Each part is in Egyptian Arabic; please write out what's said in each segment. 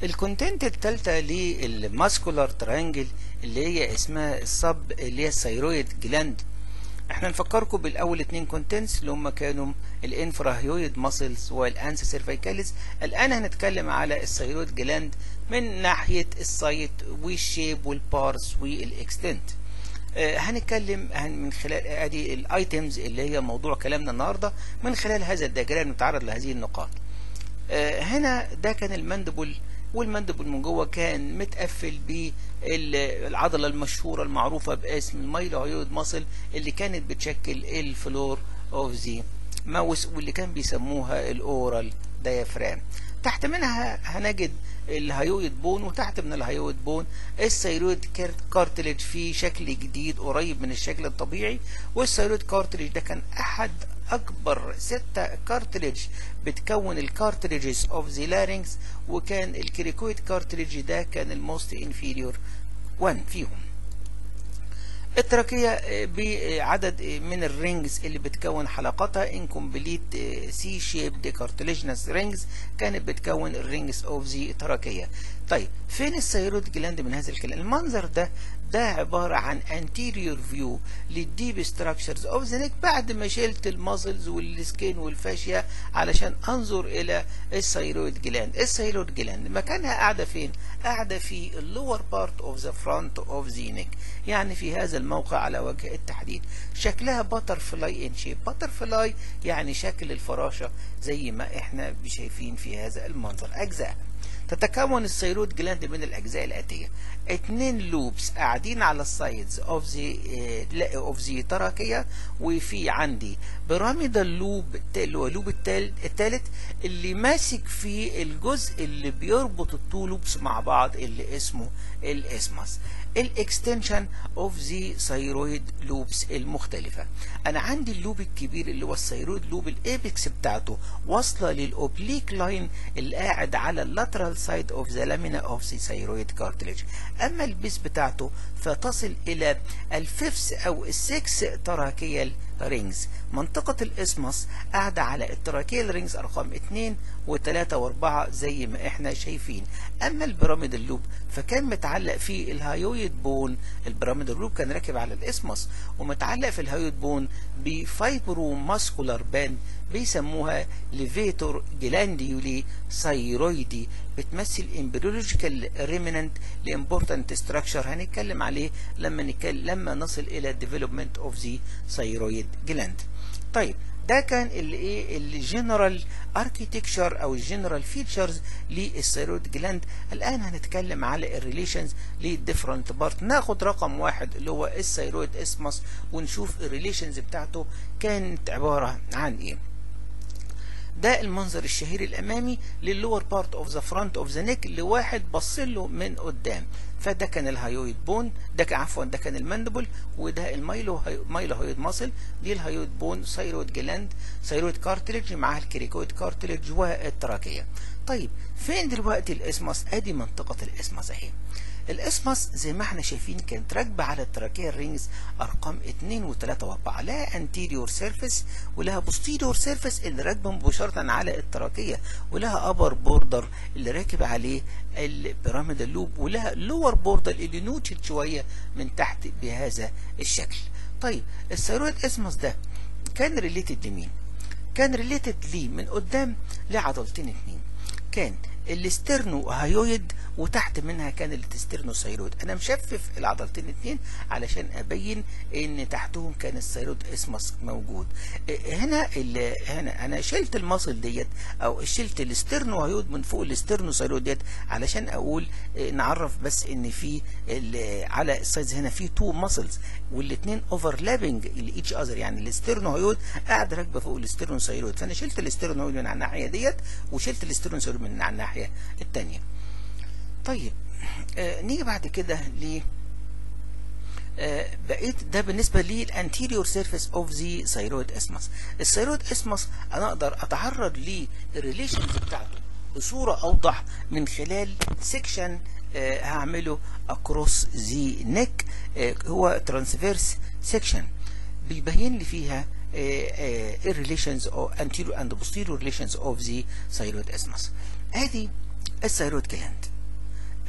الكونتنت التالتة للماسكولار ترانجل اللي هي اسمها الصب اللي هي الثيرويد جلاند احنا نفكركم بالاول اتنين كونتنتس اللي هم كانوا الانفراهيويد ماسلز والانس سيرفيكاليس الان هنتكلم على الثيرويد جلاند من ناحية السايت والشيب والبارس والاكستنت آه هنتكلم من خلال ادي الايتمز اللي هي موضوع كلامنا النهارده من خلال هذا الدياجرام نتعرض لهذه النقاط آه هنا ده كان المندبل والمندبل من جوه كان متقفل بالعضله المشهوره المعروفه باسم المايلوهيود ماسل اللي كانت بتشكل الفلور اوف ذا ماوس واللي كان بيسموها الاورال دايفرام تحت منها هنجد الهيويد بون وتحت من الهيويد بون الثيرويد كارتليج في شكل جديد قريب من الشكل الطبيعي والثيرويد كارتليج ده كان احد اكبر ستة كارتليج بتكون الكارتليجز اوف ذا لارينكس وكان الكريكويد كارتليج ده كان الموست انفيريور 1 فيهم التراكية بعدد من الرينجز اللي بتكون حلقاتها انكمبليت سي شيب دي كارتليجنس رينجز كانت بتكون الرينجز اوف ذا تراكية طيب فين الثيرويد جلاند من هذا الكلام المنظر ده ده عبارة عن anterior view للديب structures of the neck بعد ما شلت الماسلز والسكين والفاشيا علشان انظر الى الثيرويد جلاند الثيرويد جلاند مكانها قاعدة فين قاعدة في اللور بارت اوف ذا فرونت اوف ذا نيك يعني في هذا الموقع على وجه التحديد شكلها باتر فلاي ان شيب باتر فلاي يعني شكل الفراشة زي ما احنا شايفين في هذا المنظر اجزاء تتكون الثيرويد جلاند من الاجزاء الاتيه اتنين لوبس قاعدين على السايدز اوف ذا اوف ذا تراكيه وفي عندي بيراميدال لوب اللي هو اللوب الثالث اللي ماسك في الجزء اللي بيربط التو لوبس مع بعض اللي اسمه الاسمس الاكستنشن اوف ذا ثيرويد لوبس المختلفه انا عندي اللوب الكبير اللي هو الثيرويد لوب الايبكس بتاعته واصله للاوبليك لاين اللي قاعد على اللاترال سايد اوف ذا لامينا اوف ذا ثيرويد كارتليج اما البيس بتاعته فتصل الى الفيفس او السكس تراكيال رينجز منطقة الاسمس قاعدة على التراكيال رينجز ارقام 2 و3 و4 زي ما احنا شايفين اما البيراميد اللوب فكان متعلق في الهايويد بون البيراميد اللوب كان راكب على الاسمس ومتعلق في الهايويد بون بفايبرو ماسكولار باند بيسموها ليفيتور جلانديولي ثايرويدي بتمثل امبريولوجيكال ريمننت لامبورتنت ستراكشر هنتكلم عليه لما نتكلم لما نصل الى الديفلوبمنت اوف ذا ثايرويد جلاند طيب ده كان الايه الجنرال اركيتكشر او الجنرال فيتشرز للثيرويد جلاند الان هنتكلم على الريليشنز للديفرنت بارت ناخد رقم واحد اللي هو الثيرويد اسمس ونشوف الريليشنز بتاعته كانت عباره عن ايه ده المنظر الشهير الامامي للور بارت اوف ذا فرونت اوف ذا نيك اللي واحد بص له من قدام فده كان الهايويد بون ده كان عفوا ده كان المندبل وده المايلو مايلو هايويد ماسل دي الهايويد بون ثيرويد جلاند ثيرويد كارتليج معاها الكريكويد كارتليج والتراكيه طيب فين دلوقتي الاسمس ادي منطقه الاسمس اهي الاسمس زي ما احنا شايفين كانت راكبه على التراكيه رينجز ارقام 2 و3 و4 لها انتيريور سيرفيس ولها بوستيريور سيرفيس اللي راكبه مباشره على التراكيه ولها ابر بوردر اللي راكب عليه البيراميد اللوب ولها لور بوردر اللي نوتشت شويه من تحت بهذا الشكل طيب الثيرويد اسمس ده كان ريليتد لمين كان ريليتد ليه من قدام لعضلتين اتنين كان الاسترنو هايويد وتحت منها كان التسترنوسيرويد انا مشفف العضلتين اتنين علشان ابين ان تحتهم كان الثيرويد اسمس موجود هنا هنا انا شلت المصل ديت او شلت الاسترنوهايويد من فوق الاسترنوسيرويد ديت علشان اقول نعرف بس ان في على السايز هنا في تو ماسلز والاثنين اوفرلابنج لايتش اذر يعني الاسترنوهايويد قاعد راكبه فوق الاسترنوسيرويد فانا شلت الاسترنوهايويد من على الناحيه ديت وشلت الاسترنوسيرويد من على الناحيه الثانيه طيب آه نيجي بعد كده ل آه بقيت ده بالنسبه للانتيريور سيرفيس اوف ذا ثيرويد اسمس الثيرويد اسمس انا اقدر اتعرض للريليشنز بتاعته بصوره اوضح من خلال سيكشن آه هعمله اكروس ذا نيك هو ترانسفيرس سيكشن بيبين لي فيها الريليشنز او anterior and posterior relations of the thyroid isthmus ادي الثيرويد جلاند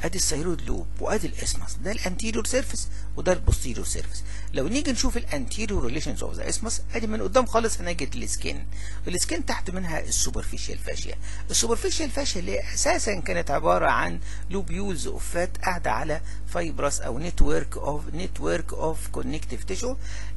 ادي الثيرويد لوب وادي الاسمس ده الانتيريور سيرفيس وده البوستيريور سيرفيس لو نيجي نشوف الانتيريور ريليشنز اوف ذا اسمس ادي من قدام خالص هنجد السكين السكين تحت منها السوبرفيشال فاشيا السوبرفيشال فاشيا اللي اساسا كانت عباره عن لوبيولز اوف فات قاعده على فايبرس او نتورك اوف نتورك اوف كونكتيف تيشو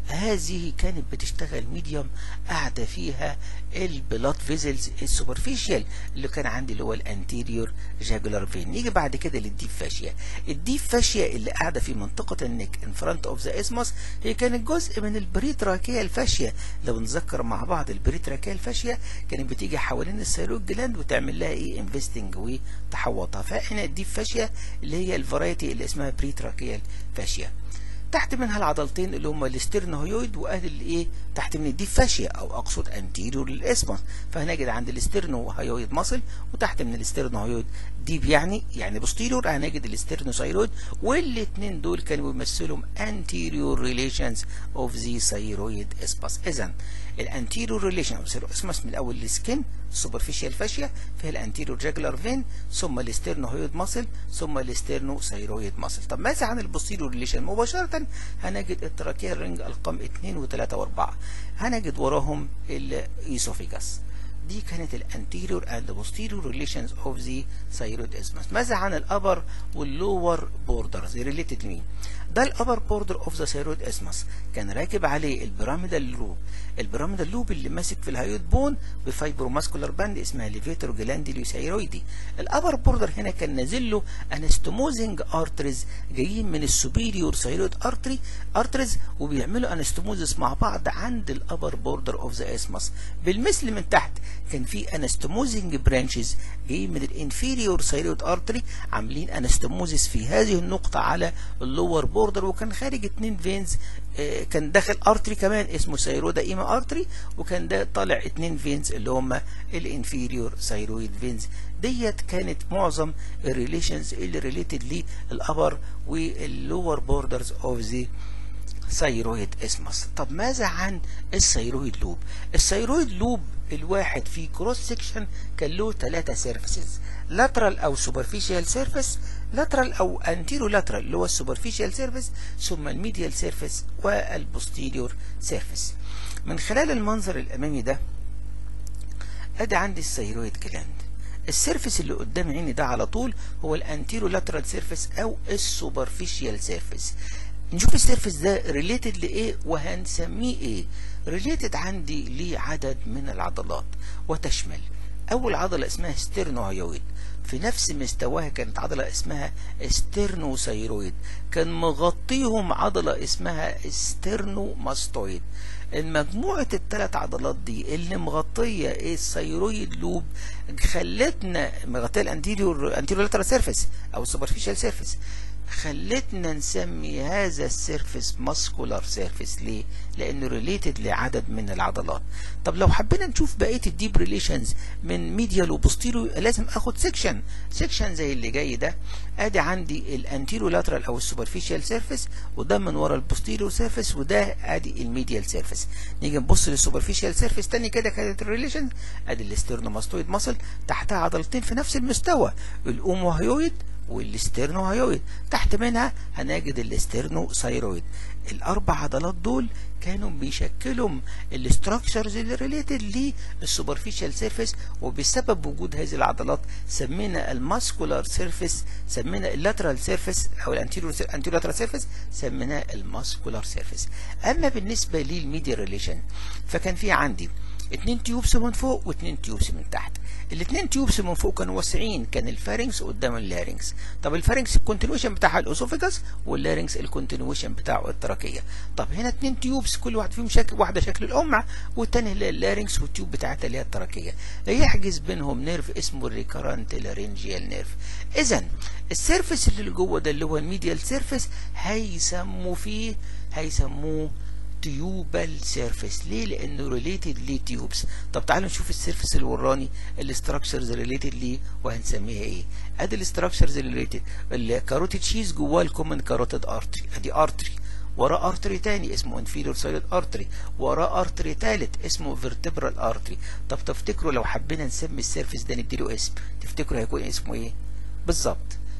هذه كانت بتشتغل ميديوم قاعده فيها البلاد فيزلز السوبرفيشال اللي كان عندي اللي هو الانتيريور جاجولار فين نيجي بعد كده للديب فاشيا الديب فاشيا اللي قاعده في منطقه النك ان فرونت اوف ذا اسمس هي كانت جزء من البريتراكيه الفاشيا لو نذكر مع بعض البريتراكيه الفاشيا كانت بتيجي حوالين الثيرويد جلاند وتعمل لها ايه انفستنج وتحوطها فهنا الديب فاشيا اللي هي الفرايتي اللي اسمها بريتراكيال فاشيا تحت منها العضلتين اللي هم الاسترنوهيويد وادي الايه تحت من الديب فاشيا او اقصد انتيريور للاسمس فهنجد عند الاسترنوهيويد ماسل وتحت من الاسترنوهيويد ديب يعني يعني بوستيريور هنجد الاسترنوثايرويد والاثنين دول كانوا بيمثلوا انتيريور ريليشنز اوف ذا ثايرويد اسباس اذا الانتيريور ريليشن اوف اسمس من الاول السكين سوبرفيشال فاشيا فيها الانتيريور جاجلر فين ثم الاسترنوهيويد ماسل ثم الاسترنوثايرويد ماسل طب ماذا عن البوستيريور ريليشن مباشره هنجد التراكيال رينج ارقام 2 و3 و4 هنجد وراهم الايسوفيجاس دي كانت الانتيريور اند posterior ريليشنز اوف ذا ثايرويد اسمس ماذا عن الابر واللور بوردرز ريليتد لمين ده الابر بوردر اوف ذا ثايرويد اسمس كان راكب عليه البيراميدال لوب البيراميدال لوب اللي ماسك في الهايويد بون بفايبروماسكولار باند اسمها ليفيتور جلانديليو ثايرويدي الابر بوردر هنا كان نازل له انستموزنج ارتريز جايين من السوبيريور ثايرويد ارتري ارتريز وبيعملوا انستموزس مع بعض عند الابر بوردر اوف ذا اسمس بالمثل من تحت كان في انستموزنج برانشز جايين من الانفيريور ثايرويد ارتري عاملين انستموزس في هذه النقطه على اللور بوردر وكان خارج اتنين فينز اه كان داخل ارتري كمان اسمه ثايرويد ايما ارتري وكان ده طالع اتنين فينز اللي هم الانفيريور ثايرويد فينز ديت كانت معظم الريليشنز اللي ريليتد للابر واللور بوردرز اوف ذا ثايرويد اسمس طب ماذا عن الثايرويد لوب الثايرويد لوب الواحد في كروس سيكشن كان له ثلاثة سيرفيسز لاترال او سوبرفيشال سيرفيس لاترال او انتيرو لاترال اللي هو السوبرفيشال سيرفيس ثم الميديال سيرفيس والبوستيريور سيرفيس من خلال المنظر الامامي ده ادي عندي الثايرويد جلاند السيرفيس اللي قدام عيني ده على طول هو الانتيرو لاترال سيرفيس او السوبرفيشال سيرفيس نشوف السيرفيس ده ريليتد لايه وهنسميه ايه ريليتد عندي لعدد من العضلات وتشمل اول عضله اسمها ستيرنوهيويد في نفس مستواها كانت عضلة اسمها استرنوثايرويد كان مغطيهم عضلة اسمها استرنوماستويد المجموعة الثلاث عضلات دي اللي مغطية ايه الثايرويد لوب خلتنا مغطية الانتيريور انتيريور لاترال سيرفيس او السوبرفيشال سيرفيس خلتنا نسمي هذا السيرفيس ماسكولار سيرفيس ليه؟ لانه ريليتد لعدد من العضلات. طب لو حبينا نشوف بقيه الديب ريليشنز من ميديال وبوستيريو لازم اخد سيكشن، سيكشن زي اللي جاي ده ادي عندي الانتيريو لاترال او السوبرفيشال سيرفيس وده من ورا البوستيريو سيرفيس وده ادي الميديال سيرفيس. نيجي نبص للسوبرفيشال سيرفيس تاني كده كانت الريليشن ادي الاسترنوماستويد ماسل تحتها عضلتين في نفس المستوى الاوموهيويد والاسترنوهيويد تحت منها هنجد الاسترنوثايرويد الاربع عضلات دول كانوا بيشكلوا الاستراكشرز اللي ريليتد للسوبرفيشال سيرفيس وبسبب وجود هذه العضلات سمينا الماسكولار سيرفيس سمينا اللاترال سيرفيس او الانتيريور لاترال سيرفيس سميناه الماسكولار سيرفيس اما بالنسبه للميديا ريليشن فكان في عندي اتنين تيوبس من فوق واتنين تيوبس من تحت الاثنين تيوبس من فوق كانوا واسعين كان الفارنكس قدام اللارنكس طب الفارنكس الكونتينويشن بتاعها الاسوفيجاس واللارنكس الكونتينويشن بتاعه التراكيه طب هنا اثنين تيوبس كل واحد فيهم شكل واحده شكل الامعه والثاني اللي اللارنكس والتيوب بتاعتها اللي هي التراكيه يحجز بينهم نيرف اسمه الريكارنت لارنجيال نيرف اذا السيرفيس اللي جوه ده اللي هو الميديال سيرفيس هيسموا فيه هيسموه تيوبال سيرفيس ليه لانه ريليتد لتيوبس طب تعالوا نشوف السيرفيس اللي وراني الاستراكشرز ريليتد ليه وهنسميها ايه ادي الاستراكشرز ريليتد الكاروتيد شيز جواه الكومن كاروتيد ارتري ادي ارتري وراه ارتري تاني اسمه انفيريور سايد ارتري وراه ارتري تالت اسمه فيرتبرال ارتري طب تفتكروا لو حبينا نسمي السيرفيس ده نديله اسم تفتكروا هيكون اسمه ايه بالظبط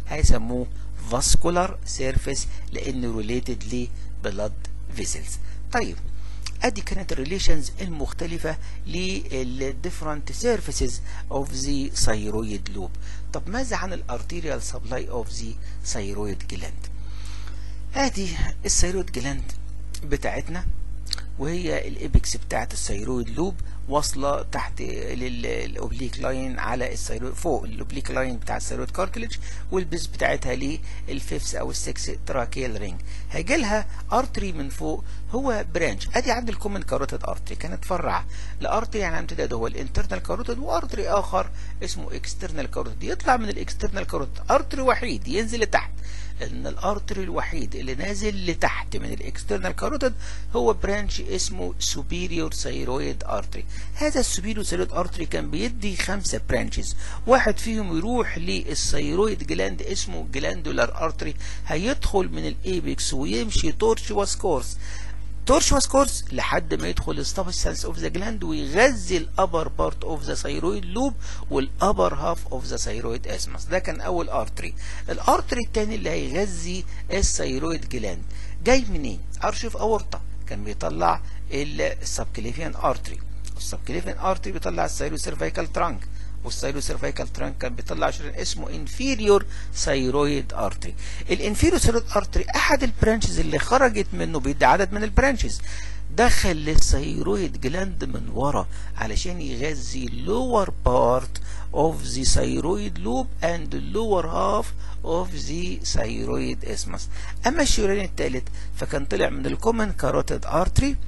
هيسموه vascular surface لانه related ل blood vessels طيب ادي كانت الريليشنز المختلفة للديفرنت سيرفيسز اوف ذا ثايرويد لوب طب ماذا عن الارتيريال سبلاي اوف ذا ثايرويد جلاند ادي الثايرويد جلاند بتاعتنا وهي الابكس بتاعت الثايرويد لوب واصله تحت الاوبليك لاين على الثايرويد فوق الاوبليك لاين بتاع الثايرويد كارتلج والبيز بتاعتها للفيفث او السكس تراكيال رينج هيجي لها ارتري من فوق هو برانش ادي عند الكومن كاروتيد ارتري كانت فرع لارتري يعني امتداد هو الانترنال كاروتيد وارتري اخر اسمه اكسترنال كاروتيد يطلع من الاكسترنال كاروتيد ارتري وحيد ينزل لتحت ان الارتري الوحيد اللي نازل لتحت من الاكسترنال كاروتيد هو برانش اسمه سوبيريور ثايرويد ارتري هذا السوبيريور ثايرويد ارتري كان بيدي خمسة برانشز واحد فيهم يروح للثايرويد جلاند اسمه جلاندولار ارتري هيدخل من الايبكس ويمشي تورشواس كورس تورشواس كورس لحد ما يدخل السبستانس اوف ذا جلاند ويغذي الابر بارت اوف ذا ثايرويد لوب والابر هاف اوف ذا ثايرويد اسمس ده كان اول ارتري الارتري الثاني اللي هيغذي الثايرويد جلاند جاي منين ارشف اورطه كان بيطلع السبكليفيان ارتري السبكليفيان ارتري بيطلع الثايرو سيرفيكال ترانك والثايرو سيرفيكال ترانك كان بيطلع شريان اسمه انفيريور ثايرويد ارتري الانفيريور ثايرويد ارتري احد البرانشز اللي خرجت منه بيدي عدد من البرانشز دخل للثايرويد جلاند من ورا علشان يغذي lower part of the thyroid loop and lower half of the thyroid isthmus اما الشريان الثالث فكان طلع من الكومن كاروتيد ارتري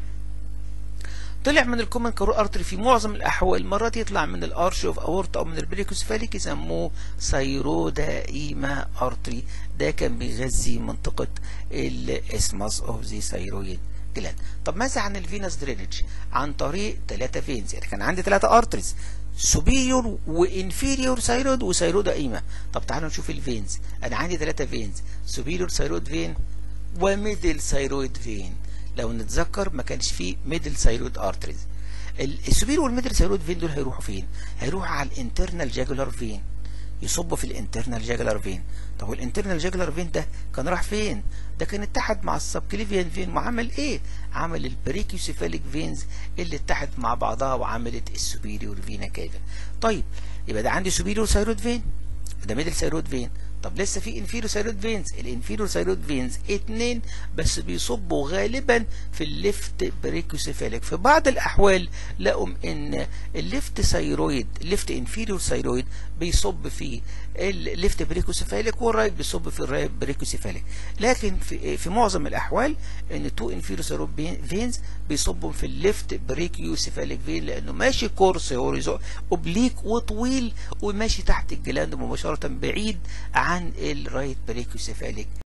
طلع من الكومن كارو ارتري في معظم الاحوال مرات يطلع من الارش اوف اورتا او من البريكوسفاليك يسموه سيرودا ايما ارتري ده كان بيغذي منطقه الاسماس اوف ذا ثايرويد جلاند طب ماذا عن الفينس درينج عن طريق ثلاثه فينز يعني كان عندي ثلاثه ارتريز سوبيريور وانفيريور ثايرويد وثايرودا ايما طب تعالوا نشوف الفينز انا عندي ثلاثه فينز سوبيريور ثايرويد فين وميدل ثايرويد فين لو نتذكر ما كانش فيه ميدل ثايرويد ارتريز السوبير والميدل ثايرويد فين دول هيروحوا فين هيروحوا على الانترنال جاجولار فين يصبوا في الانترنال جاجولار فين طب والانترنال جاجولار فين ده كان راح فين ده كان اتحد مع السبكليفيان فين وعمل ايه عمل البريكيوسيفاليك فينز اللي اتحد مع بعضها وعملت السوبيريور فينا كافا طيب يبقى ده عندي سوبيريور ثايرويد فين ده ميدل ثايرويد فين طب لسه في انفيرو ثايرويد فينز الانفيرو ثايرويد فينز اتنين بس بيصبوا غالبا في الليفت بريكوسيفاليك في بعض الاحوال لقوا ان الليفت ثايرويد الليفت انفيريور ثايرويد بيصب في الليفت بريكوسيفاليك والرايت بيصب في الرايت بريكوسيفاليك لكن في, في معظم الاحوال ان تو انفيرو ثايرويد فينز بيصبوا في الليفت بريكيوسيفاليك فين لانه ماشي كورس هوريزون اوبليك وطويل وماشي تحت الجلاند مباشره بعيد عن الرايت بريكوسيفاليك